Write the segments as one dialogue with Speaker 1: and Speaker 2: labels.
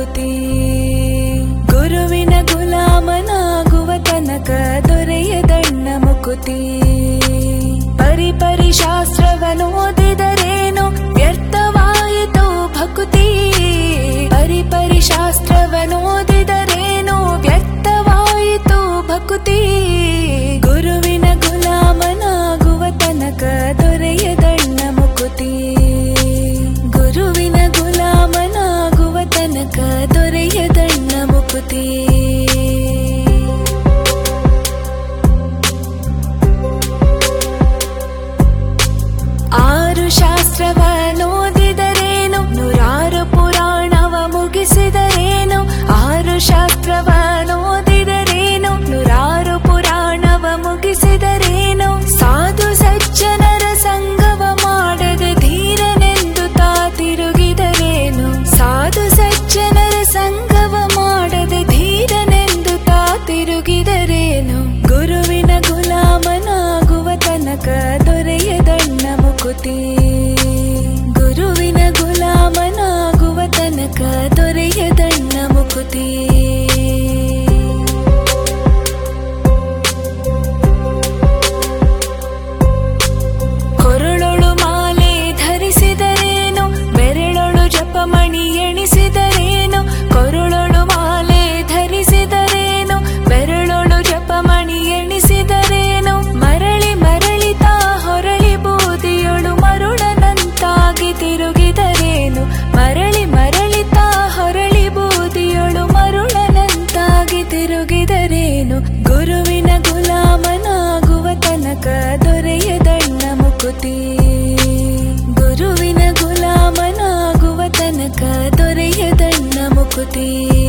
Speaker 1: ಮುಕುತಿ ಗುರುವಿನ ಗುಲಾಮನಾಗುವ ತನಕ ದೊರೆಯದಣ್ಣ ಮುಕುತಿ ಪರಿ ಪರಿ ಶಾಸ್ತ್ರವನ್ನು ಓದಿದರೇನು ವ್ಯರ್ಥವಾಯಿತು ಭಕುತಿ ಪರಿ ಪರಿ ಶಾಸ್ತ್ರವನ್ನು ಓದಿದರೇನು ವ್ಯರ್ಥವಾಯಿತು ಭಕುತಿ ಗುರುವಿನ ಗುಲಾಮನಾಗುವ ತನಕ ದೊರೆಯದಣ್ಣ ಮುಕುತಿ ಗುರುವಿನ ಗುಲಾಮನಾಗುವ ತನಕ ದೊರೆಯದಣ್ಣ ಮುಕುತಿ ಆರು ಶಾಸ್ತ್ರವನ್ನೋದಿದರೇನು ನೂರಾರು ಪುರಾಣವ ಮುಗಿಸಿದರೇನು ಆರು ಶಾಸ್ತ್ರವನ್ನೋದಿದರೇನು ನೂರಾರು ಪುರಾಣವ ಮುಗಿಸಿದರೇನು ಸಾಧು ಸಜ್ಜನರ ಸಂಗವ ಮಾಡದೆ ಧೀರನೆಂದು ತಾ ತಿರುಗಿದರೇನು ಸಾಧು ಸಜ್ಜನರ ಸಂಗವ ಮಾಡದೆ ಧೀರನೆಂದು ತಾ ತಿರುಗಿದರೇನು ಗುರುವಿನ ಗುಲಾಮನಾಗುವ ತನಕ ದೊರೆಯದಣ್ಣ ಮುಕುತಿ ಗುರುವಿನ ಗುಲಾಮನಾಗುವ ತನಕ ದೊರೆಯದಣ್ಣ ಮುಕುತಿ ಕೊರಳೊಳು ಮಾಲೆ ಧರಿಸಿದರೇನು ಬೆರಳೊಳು ಜಪಮಣಿ ಎಣಿಸಿದರೇನು ಕೊರಳೊಳು ಮಾಲೆ ಧರಿಸಿದರೇನು ಬೆರಳೊಳು ಜಪಮಣಿ ಎಣಿಸಿದರೇನು ಮರಳಿ ಮರಳಿ ತಾ ಹೊರಳಿ ಬೂದಿಯೊಳು ಮರುಳನಂತಾಗಿ ತಿರುಗಿದರೇನು ಮರಳಿ ಮರಳಿ ತಾ ಹೊರಳಿ ಬೂದಿಯೊಳು ಮರುಳನಂತಾಗಿ ತಿರುಗಿದರೇನು ಗುರುವಿನ ಗುಲಾಮನಾಗುವ ತನಕ ದೊರೆಯದಣ್ಣ ಮುಕುತಿ ಗುರುವಿನ ಗುಲಾಮನಾಗುವ ತನಕ ದೊರೆಯದಣ್ಣ ಮುಕುತಿ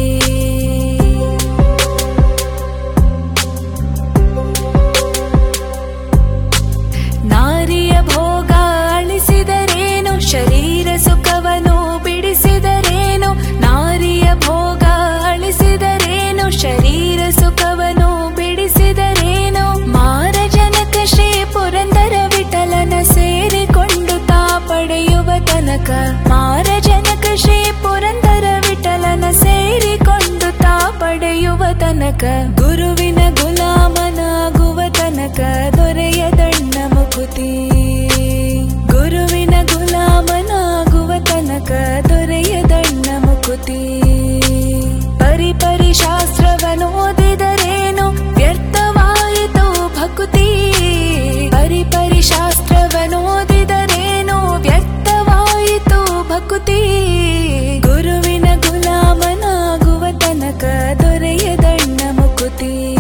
Speaker 1: ನಾರಿಯ ಭೋಗ ಅಳಿಸಿದರೇನು ಶರೀರ ಸುಖವನ್ನು ಬಿಡಿಸಿದರೇನು ನಾರಿಯ ಭೋಗ ಅಳಿಸಿದರೇನು ಶರೀರ ಸುಖವನ್ನು ಬಿಡಿಸಿದರೇನು ಮಾರ ಜನಕ ಶ್ರೀ ಪುರಂದರ ವಿಠಲನ ಸೇರಿಕೊಂಡು ತಾ ಪಡೆಯುವ ತನಕ ಮಾರ ಜನಕ ಶ್ರೀ ಪುರಂದರ ವಿಠಲನ ಸೇರಿಕೊಂಡು ತಾ ಪಡೆಯುವ ತನಕ ಗುರುವಿನ ಗುಲಾಮನಾಗುವ ತನಕ ದೊರೆಯದಣ್ಣ ಮುಕುತಿ ಗುರುವಿನ ಗುಲಾಮನಾಗುವ ತನಕ ದೊರೆಯದಣ್ಣ ಮುಕುತಿ ಪರಿ ಪರಿ ಶಾಸ್ತ್ರವನ್ನು ಓದಿದರೇನು ವ್ಯರ್ಥವಾಯಿತು ಭಕುತಿ ಪರಿ ಪರಿ ಶಾಸ್ತ್ರವನ್ನು ಓದಿದರೇನು ವ್ಯರ್ಥವಾಯಿತು ಭಕುತಿ ಗುರುವಿನ ಗುಲಾಮನಾಗುವ ತನಕ ದೊರೆಯದಣ್ಣ ಮುಕುತಿ